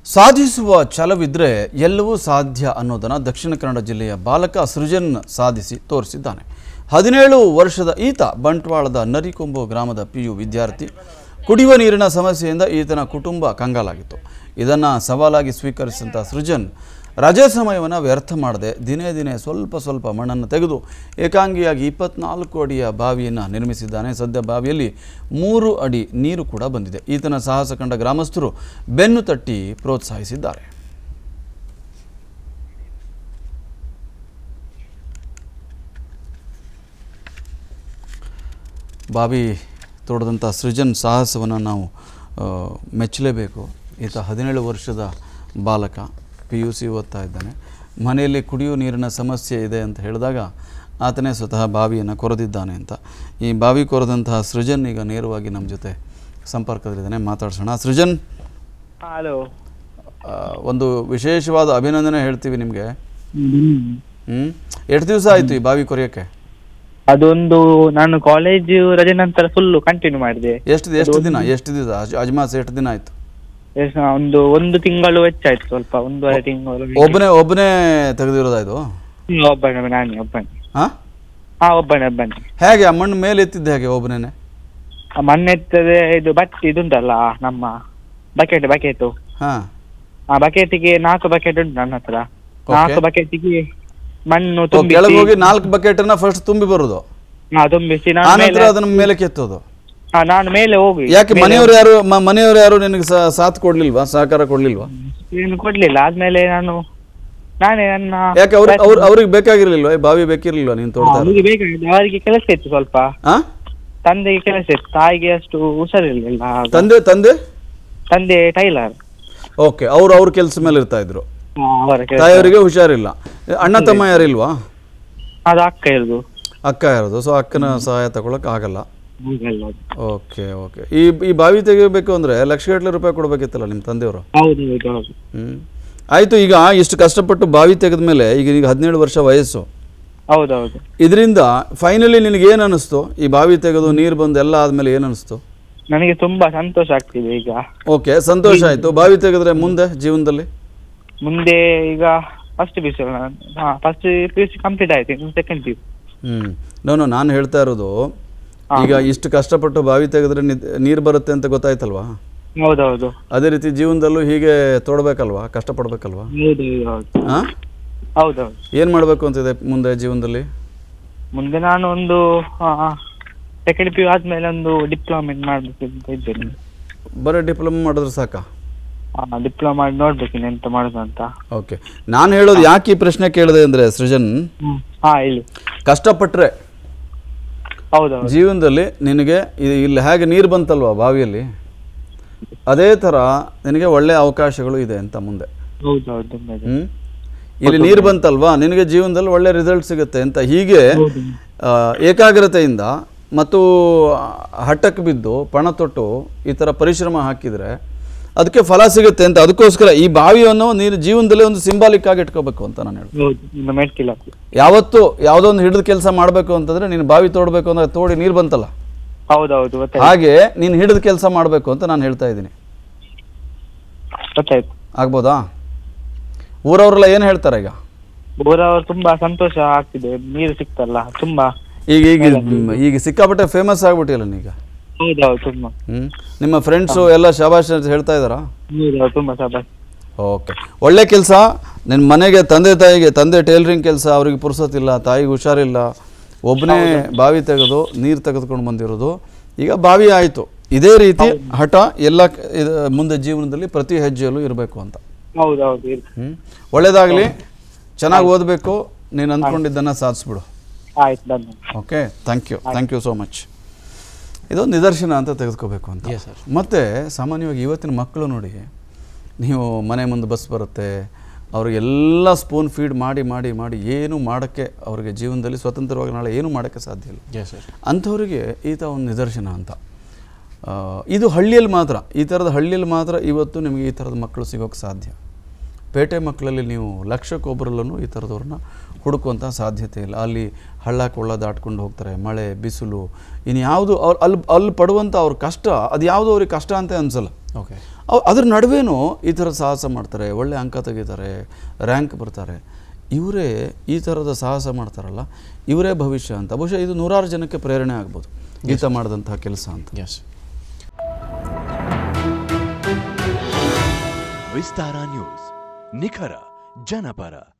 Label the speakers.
Speaker 1: ಸಾಧಿಸುವ ಛಲವಿದ್ರೆ ಎಲ್ಲವೂ ಸಾಧ್ಯ ಅನ್ನೋದನ್ನು ದಕ್ಷಿಣ ಕನ್ನಡ ಜಿಲ್ಲೆಯ ಬಾಲಕ ಸೃಜನ್ ಸಾಧಿಸಿ ತೋರಿಸಿದ್ದಾನೆ ಹದಿನೇಳು ವರ್ಷದ ಈತ ಬಂಟ್ವಾಳದ ನರಿಕೊಂಬು ಗ್ರಾಮದ ಪಿ ಯು ವಿದ್ಯಾರ್ಥಿ ಕುಡಿಯುವ ನೀರಿನ ಸಮಸ್ಯೆಯಿಂದ ಈತನ ಕುಟುಂಬ ಕಂಗಾಲಾಗಿತ್ತು ಇದನ್ನು ಸವಾಲಾಗಿ ಸ್ವೀಕರಿಸಿದಂಥ ಸೃಜನ್ ರಜೆ ಸಮಯವನ್ನು ವ್ಯರ್ಥ ಮಾಡದೆ ದಿನೇ ದಿನೇ ಸ್ವಲ್ಪ ಸ್ವಲ್ಪ ಮಣ್ಣನ್ನು ತೆಗೆದು ಏಕಾಂಗಿಯಾಗಿ ಇಪ್ಪತ್ನಾಲ್ಕು ಅಡಿಯ ಬಾವಿಯನ್ನು ನಿರ್ಮಿಸಿದ್ದಾನೆ ಸದ್ಯ ಬಾವಿಯಲ್ಲಿ ಮೂರು ಅಡಿ ನೀರು ಕೂಡ ಬಂದಿದೆ ಈತನ ಸಾಹಸ ಕಂಡ ಗ್ರಾಮಸ್ಥರು ಬೆನ್ನು ತಟ್ಟಿ ಪ್ರೋತ್ಸಾಹಿಸಿದ್ದಾರೆ ಬಾವಿ ತೋಡದಂಥ ಸೃಜನ್ ಸಾಹಸವನ್ನು ನಾವು ಆ, ಮೆಚ್ಚಲೇಬೇಕು ಈತ ಹದಿನೇಳು ವರ್ಷದ ಬಾಲಕ ಪಿ ಯು ಸಿ ಓದ್ತಾ ಇದ್ದಾನೆ ಮನೆಯಲ್ಲಿ ಕುಡಿಯುವ ನೀರಿನ ಸಮಸ್ಯೆ ಇದೆ ಅಂತ ಹೇಳಿದಾಗ ಆತನೇ ಸ್ವತಃ ಬಾವಿಯನ್ನು ಕೊರೆದಿದ್ದಾನೆ ಅಂತ ಈ ಬಾವಿ ಕೊರೆದಂತಹ ಸೃಜನ್ ಈಗ ನೇರವಾಗಿ ನಮ್ಮ ಜೊತೆ ಸಂಪರ್ಕದಲ್ಲಿದ್ದಾನೆ ಮಾತಾಡ್ಸೋಣ ಸೃಜನ್
Speaker 2: ಹಲೋ
Speaker 1: ಆ, ಒಂದು ವಿಶೇಷವಾದ ಅಭಿನಂದನೆ ಹೇಳ್ತೀವಿ ನಿಮಗೆ ಹ್ಞೂ ಎಷ್ಟು ದಿವಸ ಆಯಿತು ಈ ಬಾವಿ ಕೊರೆಯೋಕ್ಕೆ
Speaker 2: ಅದೊಂದು ನಾನು ಕಾಲೇಜ್ ರಜೆ ನಂತರ ಫುಲ್ ಕಂಟಿನ್ಯೂ ಮಾಡಿದೆ
Speaker 1: ಎಷ್ಟು ಎಷ್ಟು ದಿನ ಎಷ್ಟು ದಿವಸ ಅಜ್- ಅಜ್ಮಾಸ್ ಎಷ್ಟು ದಿನ ಆಯಿತು
Speaker 2: ಎಷ್ಟ್ ನಾ- ಒಂದು ಒಂದು ತಿಂಗಳು ಹೆಚ್ಚಾಯ್ತು ಸ್ವಲ್ಪ ಒಂದೂವರೆ ತಿಂಗಳು
Speaker 1: ಒಬ್ಬನೇ ಒಬ್ಬನೇ ತೆಗೆದಿರೋದಾಯ್ತು
Speaker 2: ಹ್ಮ್, ಒಬ್ಬನೇ ನಾನೇ ಒಬ್ಬನೇ
Speaker 1: ಹಾಂ
Speaker 2: ಹಾ ಒಬ್ಬನೇ ಒಬ್ಬನೇ
Speaker 1: ಹೇಗೆ ಆ ಮಣ್ಣು ಮೇಲೆ ಎತ್ತಿದ್ದು ಹೇಗೆ ಒಬ್ಬನೇ
Speaker 2: ಆ ಮಣ್ಣು ಎತ್ತದೆ ಇದು ಬಟ್ ಇದುಂಟಲ್ಲ ನಮ್ಮ ಬಕೆಟ್ ಬಕೆಟ್
Speaker 1: ಹಾಂ
Speaker 2: ಆ ಬಕೆಟಿಗೆ ನಾಲ್ಕು ಬಕೆಟ್ ಉಂಟು ನನ್ನ ಹತ್ರ ನಾಲ್ಕು ಬಕೆಟಿಗೆ ಮಣ್ಣು
Speaker 1: ಕೆಳಗೆ
Speaker 2: ತುಂಬಿಸಿ
Speaker 1: ಹೋಗಿ ನಾಲ್ಕು ಬಕೆಟನ್ನ ಫಸ್ಟ್ ತುಂಬಿ ಬರೋದು
Speaker 2: ಹಾ ತುಂಬಿಸಿ ನಾನು
Speaker 1: ಆನಂತರ
Speaker 2: ಮೇಲೆ
Speaker 1: ಅದನ್ನ ಮೇಲೆ ಕೆತ್ತೋದು
Speaker 2: ಹಾ ನಾನು ಮೇಲೆ ಹೋಗಿ
Speaker 1: ಯಾಕೆ ಮನೆಯವರು ಯಾರು ಮ- ಮನೆಯವರು ಯಾರು ನಿನಗೆ ಸಾ- ಸಾಥ್ ಕೊಡ್ಲಿಲ್ವಾ ಸಹಕಾರ ಕೊಡ್ಲಿಲ್ವಾ
Speaker 2: ಏನು ಕೊಡ್ಲಿಲ್ಲ ಆದ್ಮೇಲೆ ನಾನು ನಾನೇ ನನ್ನ
Speaker 1: ಯಾಕೆ ಅವ್ರ ಅವ್ರ ಅವ್ರಿಗೆ ಬೇಕಾಗಿರ್ಲಿಲ್ವಾ ಈ ಬಾವಿ ಬೇಕಿರ್ಲಿಲ್ವಾ ನೀನು ತೋಡ್ತಾ ಇರೋದು?
Speaker 2: ಅವರಿಗೆ ಬೇಕಾಗಿದೆ ಅವರಿಗೆ ಕೆಲಸ ಇತ್ತು ಸ್ವಲ್ಪ
Speaker 1: ಆ
Speaker 2: ತಂದೆಗೆ ಕೆಲಸ ಇತ್ತು ತಾಯಿಗೆ ಅಷ್ಟು ಹುಷಾರಿರ್ಲಿಲ್ಲ ಆಗ.
Speaker 1: ತಂದೆ ತಂದೆ
Speaker 2: ತಂದೆ ಟೈಲರ್
Speaker 1: ಓಕೆ ಅವ್ರು ಅವ್ರ ಕೆಲಸ ಮೇಲೆ ಇರ್ತಾ ಇದ್ರು
Speaker 2: ಅವರ ಕೆಲಸ
Speaker 1: ತಾಯಿಯವರಿಗೆ ಹುಷಾರಿಲ್ಲ ಅಣ್ಣ ತಮ್ಮ ಯಾರಿಲ್ವಾ
Speaker 2: ಅದು ಅಕ್ಕ ಇರುದು
Speaker 1: ಅಕ್ಕ ಯಾರದು ಸೊ ಅಕ್ಕನ ಸಹಾಯ ತಗೊಳಕ್ ಆಗಲ್ಲ
Speaker 2: ಹಾಗಲ್ಲ ಅದು.
Speaker 1: ಓಕೆ ಓಕೆ ಈ ಈ ಬಾವಿ ತೆಗಿಬೇಕು ಅಂದರೆ ಲಕ್ಷಗಟ್ಟಲೆ ರೂಪಾಯಿ ಕೊಡಬೇಕಿತ್ತಲ್ಲ ನಿಮ್ಮ ತಂದೆಯವರು
Speaker 2: ಹೌದು ಹೌದು ಹೌದು
Speaker 1: ಹ್ಞೂ ಆಯಿತು ಈಗ ಇಷ್ಟು ಕಷ್ಟಪಟ್ಟು ಬಾವಿ ತೆಗೆದ ಮೇಲೆ ಈಗ ಈಗ ಹದಿನೇಳು ವರ್ಷ ವಯಸ್ಸು
Speaker 2: ಹೌದೌದು
Speaker 1: ಇದರಿಂದ ಫೈನಲಿ ನಿನಗೆ ಏನು ಅನ್ನಿಸ್ತು ಈ ಬಾವಿ ತೆಗೆದು ನೀರು ಬಂದು ಎಲ್ಲ ಆದಮೇಲೆ ಏನು ಅನ್ನಿಸ್ತು
Speaker 2: ನನಗೆ ತುಂಬಾ ಸಂತೋಷ ಆಗ್ತಿದೆ ಈಗ
Speaker 1: ಓಕೆ ಸಂತೋಷ ಆಯಿತು ಬಾವಿ ತೆಗೆದ್ರೆ ಮುಂದೆ ಜೀವನದಲ್ಲಿ
Speaker 2: ಮುಂದೆ ಈಗ ಫಸ್ಟ್ ಪಿ ಯು ಹಾ first P U C complete ಆಯ್ತು ಇನ್ನು ಸೆಕೆಂಡ್ ಪಿ ಯು
Speaker 1: ಹ್ಞೂ ನೋನು ನಾನು ಹೇಳ್ತಾ ಇರೋದು ಈಗ ಇಷ್ಟು ಕಷ್ಟಪಟ್ಟು ಬಾವಿ ತೆಗೆದ್ರೆ ನೀರು ಬರುತ್ತೆ ಅಂತ ಗೊತ್ತಾಯ್ತಲ್ವಾ
Speaker 2: ಹೌದೌದು
Speaker 1: ಅದೇ ರೀತಿ ಜೀವನದಲ್ಲೂ ಹೀಗೆ ತೋಡ್ಬೇಕಲ್ವಾ ಕಷ್ಟಪಡ್ಬೇಕಲ್ವಾ
Speaker 2: ಹೌದು ಹೌದು
Speaker 1: ಹಾಂ
Speaker 2: ಹೌದೌದು
Speaker 1: ಏನು ಮಾಡಬೇಕು ಅಂತಿದೆ ಮುಂದೆ ಜೀವನದಲ್ಲಿ
Speaker 2: ಮುಂದೆ ನಾನು ಒಂದು ಸೆಕೆಂಡ್ ಪಿ ಯು ಆದ್ಮೇಲೆ ಒಂದು ಡಿಪ್ಲೊಮೆಂಟ್ ಮಾಡ್ಬೇಕು ಅಂತ ಇದ್ದೇನೆ
Speaker 1: ಬರೀ ಡಿಪ್ಲೊಮಾ ಮಾಡಿದ್ರೆ ಸಾಕಾ
Speaker 2: ಡಿಪ್ಲೊಮಾ ಮಾಡಿ ನೋಡ್ಬೇಕು ಇನ್ನು ಎಂತ ಮಾಡುದು ಅಂತ
Speaker 1: ಓಕೆ ನಾನು ಹೇಳೋದು ಯಾಕೆ ಈ ಪ್ರಶ್ನೆ ಕೇಳಿದೆ ಅಂದರೆ ಸೃಜನ್
Speaker 2: ಹಾ ಹೇಳಿ
Speaker 1: ಕಷ್ಟಪಟ್ಟರೆ
Speaker 2: ಹೌದೌದು
Speaker 1: ಜೀವನದಲ್ಲಿ ನಿನಗೆ ಇದು ಇಲ್ಲಿ ಹೇಗೆ ನೀರು ಬಂತಲ್ವಾ ಬಾವಿಯಲ್ಲಿ ಅದೇ ಥರ ನಿನಗೆ ಒಳ್ಳೆಯ ಅವಕಾಶಗಳು ಇದೆ ಅಂತ ಮುಂದೆ
Speaker 2: ಹೌದೌದು ತುಂಬಾ ಇದೆ.
Speaker 1: ಹ್ಮ್? ಇಲ್ಲಿ ನೀರು ಬಂತಲ್ವಾ ನಿನಗೆ ಜೀವನದಲ್ಲಿ ಒಳ್ಳೆ ರಿಸಲ್ಟ್ ಸಿಗುತ್ತೆ ಅಂತ ಹೀಗೆ ಆ, ಏಕಾಗ್ರತೆಯಿಂದ ಮತ್ತು ಹಠಕ್ಕೆ ಬಿದ್ದು ಪಣ ತೊಟ್ಟು ಈ ಥರ ಪರಿಶ್ರಮ ಹಾಕಿದರೆ ಅದಕ್ಕೆ ಫಲ ಸಿಗುತ್ತೆ ಅಂತ ಅದಕ್ಕೋಸ್ಕರ ಈ ಬಾವಿಯನ್ನು ನೀನು ಜೀವನದಲ್ಲಿ ಒಂದು ಸಿಂಬಾಲಿಕ್ ಆಗಿ ಇಟ್ಕೋಬೇಕು ಅಂತ ನಾನು ಹೇಳಿ
Speaker 2: ಹೌದು ಇನ್ನು ಮೆಟ್ಕಿಲ್ಲ
Speaker 1: ಯಾವತ್ತು ಯಾವುದೋ ಒಂದು ಹಿಡಿದು ಕೆಲಸ ಮಾಡಬೇಕು ಅಂತಂದರೆ ನೀನು ಬಾವಿ ತೋಡಬೇಕು ಅಂದ್ರೆ ತೋಡಿ ನೀರು ಬಂತಲ್ಲ
Speaker 2: ಹೌದೌದು ಗೊತ್ತಾಯ್ತು
Speaker 1: ಹಾಗೆ ನೀನು ಹಿಡಿದು ಕೆಲಸ ಮಾಡಬೇಕು ಅಂತ ನಾನು ಹೇಳ್ತಾ ಇದ್ದೀನಿ
Speaker 2: ಗೊತ್ತಾಯ್ತು
Speaker 1: ಆಗ್ಬೋದಾ ಊರವರೆಲ್ಲ ಏನು ಹೇಳ್ತಾರೆ ಈಗ
Speaker 2: ಊರವರು ತುಂಬಾ ಸಂತೋಷ ಆಗ್ತಿದೆ ನೀರು ಸಿಕ್ತಲ್ಲ ತುಂಬಾ
Speaker 1: ಈಗ ಈಗ ಈಗ ಸಿಕ್ಕಾಪಟ್ಟೆ ಫೇಮಸ್ ಆಗ್ಬಿಟ್ಟಿಲ್ಲ ನೀಗ
Speaker 2: ಹೌದೌದು ತುಂಬಾ
Speaker 1: ಹ್ಞೂ ನಿಮ್ಮ ಫ್ರೆಂಡ್ಸು ಎಲ್ಲ ಶಾಬಾಷ್ ಅಂತ ಹೇಳ್ತಾ ಇದ್ದಾರಾ
Speaker 2: ಹೌದೌದು ತುಂಬಾ ಸಬ
Speaker 1: ಓಕೆ ಒಳ್ಳೆ ಕೆಲಸ ನಿನ್ನ ಮನೆಗೆ ತಂದೆ ತಾಯಿಗೆ ತಂದೆ ಟೇಲರಿಂಗ್ ಕೆಲಸ ಅವ್ರಿಗೆ ಪುರ್ಸೋತಿಲ್ಲ ತಾಯಿಗೆ ಹುಷಾರಿಲ್ಲ ಒಬ್ಬನೇ ಬಾವಿ ತೆಗೆದು ನೀರು ತೆಗೆದುಕೊಂಡು ಬಂದಿರೋದು ಈಗ ಬಾವಿ ಆಯಿತು ಇದೇ ರೀತಿ ಹಠ ಎಲ್ಲ ಕ- ಇದು ಮುಂದೆ ಜೀವನದಲ್ಲಿ ಪ್ರತಿ ಹೆಜ್ಜೆಯಲ್ಲೂ ಇರಬೇಕು ಅಂತ
Speaker 2: ಹೌದೌದು ಇರ್ಲಿ.
Speaker 1: ಹ್ಞೂ ಒಳ್ಳೇದಾಗಲಿ ಚೆನ್ನಾಗಿ ಓದಬೇಕು ನೀನು ಅಂದ್ಕೊಂಡಿದ್ದನ್ನು ಸಾಧಿಸ್ಬಿಡು
Speaker 2: ಆಯ್ತು ಧನ್ಯವಾದ
Speaker 1: okay thank you thank you so much ಇದೊಂದು ನಿದರ್ಶನ ಅಂತ ತೆಗೆದುಕೋಬೇಕು ಅಂತ ಮತ್ತು ಸಾಮಾನ್ಯವಾಗಿ ಇವತ್ತಿನ ಮಕ್ಕಳು ನೋಡಿ ನೀವು ಮನೆ ಮುಂದೆ ಬಸ್ ಬರುತ್ತೆ ಅವ್ರಿಗೆಲ್ಲ ಸ್ಪೂನ್ ಫೀಡ್ ಮಾಡಿ ಮಾಡಿ ಮಾಡಿ ಏನು ಮಾಡೋಕ್ಕೆ ಅವ್ರಿಗೆ ಜೀವನದಲ್ಲಿ ಸ್ವತಂತ್ರವಾಗಿ ನಾಳೆ ಏನು ಮಾಡೋಕ್ಕೆ ಸಾಧ್ಯ ಇಲ್ಲ ಅಂಥವ್ರಿಗೆ ಈತ ಒಂದು ನಿದರ್ಶನ ಅಂತ ಆ, ಇದು ಹಳ್ಳಿಯಲ್ಲಿ ಮಾತ್ರ ಈ ಥರದ ಹಳ್ಳಿಯಲ್ಲಿ ಮಾತ್ರ ಇವತ್ತು ನಿಮಗೆ ಈ ಥರದ ಮಕ್ಕಳು ಸಿಗೋಕ್ಕೆ ಸಾಧ್ಯ ಪೇಟೆ ಮಕ್ಕಳಲ್ಲಿ ನೀವು ಲಕ್ಷಕ್ಕೊಬ್ಬರಲ್ಲೂ ಈ ಥರದವ್ರನ್ನ ಹುಡುಕುವಂಥ ಸಾಧ್ಯತೆ ಇಲ್ಲ ಅಲ್ಲಿ ಹಳ್ಳ ಕೊಳ್ಳ ದಾಟ್ಕೊಂಡು ಹೋಗ್ತಾರೆ ಮಳೆ ಬಿಸಿಲು ಇನ್ನು ಯಾವುದು ಅವ್ರು ಅಲ್ಲಿ ಅಲ್ಲಿ ಪಡುವಂಥ ಅವ್ರ ಕಷ್ಟ ಅದು ಯಾವುದು ಅವ್ರಿಗೆ ಕಷ್ಟ ಅಂತ ಅನಿಸಲ್ಲ
Speaker 3: ಓಕೆ
Speaker 1: ಅವ್ ಅದ್ರ ನಡುವೆನೂ ಈ ಥರ ಸಾಹಸ ಮಾಡ್ತಾರೆ ಒಳ್ಳೆ ಅಂಕ ತೆಗಿತಾರೆ ರ್ಯಾಂಕ್ ಬರ್ತಾರೆ ಇವರೇ ಈ ಥರದ ಸಾಹಸ ಮಾಡ್ತಾರಲ್ಲ ಇವರೇ ಭವಿಷ್ಯ ಅಂತ ಬಹುಶಃ ಇದು ನೂರಾರು ಜನಕ್ಕೆ ಪ್ರೇರಣೆ ಆಗ್ಬೋದು ಈತ ಮಾಡಿದಂತಹ ಕೆಲಸ ಅಂತ
Speaker 3: ಎಸ್
Speaker 4: ವಿಸ್ತಾರ ನ್ಯೂಸ್ ನಿಖರ ಜನಪರ